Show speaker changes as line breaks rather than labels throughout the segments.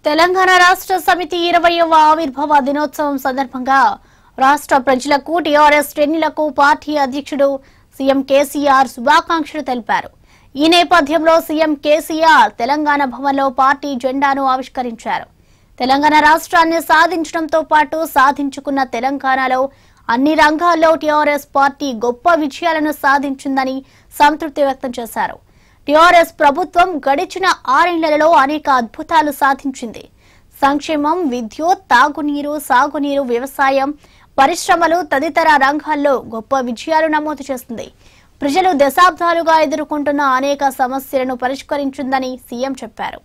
తెలంగాణ రాష్ట్ర సమితి ఇరవయవ ఆవిర్భావ దినోత్సవం సందర్భంగా రాష్ట్ర ప్రజలకు టీఆర్ఎస్ శ్రేణులకు పార్టీ అధ్యక్షుడు సీఎం కేసీఆర్ శుభాకాంక్షలు తెలిపారు ఈ నేపథ్యంలో సీఎం కేసీఆర్ తెలంగాణ భవన్లో పార్టీ జెండాను ఆవిష్కరించారు తెలంగాణ రాష్ట్రాన్ని సాధించడంతో పాటు సాధించుకున్న తెలంగాణలో అన్ని రంగాల్లో టీఆర్ఎస్ పార్టీ గొప్ప విజయాలను సాధించిందని సంతృప్తి వ్యక్తం చేశారు టీఆర్ఎస్ ప్రభుత్వం గడిచిన ఆరేళ్లలో అనేక అద్భుతాలు సాధించింది సంక్షేమం విద్యుత్ తాగునీరు సాగునీరు వ్యవసాయం పరిశ్రమలు తదితర రంగాల్లో గొప్ప విజయాలు నమోదు చేస్తుంది ప్రజలు దశాబ్దాలుగా ఎదుర్కొంటున్న అనేక సమస్యలను పరిష్కరించిందని సీఎం చెప్పారు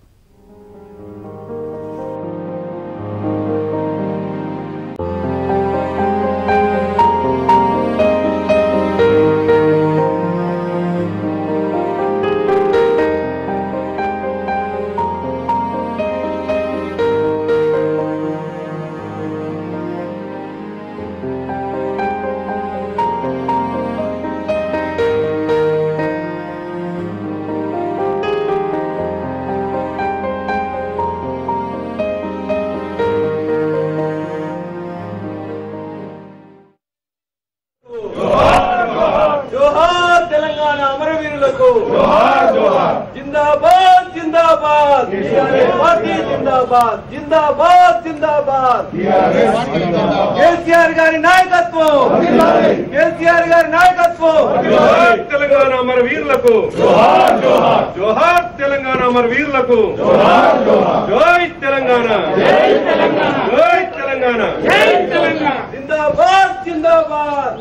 జోహార్ తెలంగాణ అమరవీరులకు జిందాబాద్ జిందాబాద్ పార్టీ జిందాబాద్ జిందాబాద్ జిందాబాద్ కేసీఆర్ గారి నాయకత్వం కేసీఆర్ గారి నాయకత్వం
జోహార్ తెలంగాణ అమర వీరులకు జోహార్ తెలంగాణ అమర వీరులకు జై తెలంగాణ జై తెలంగాణ
జిందాబాద్ జిందాబాద్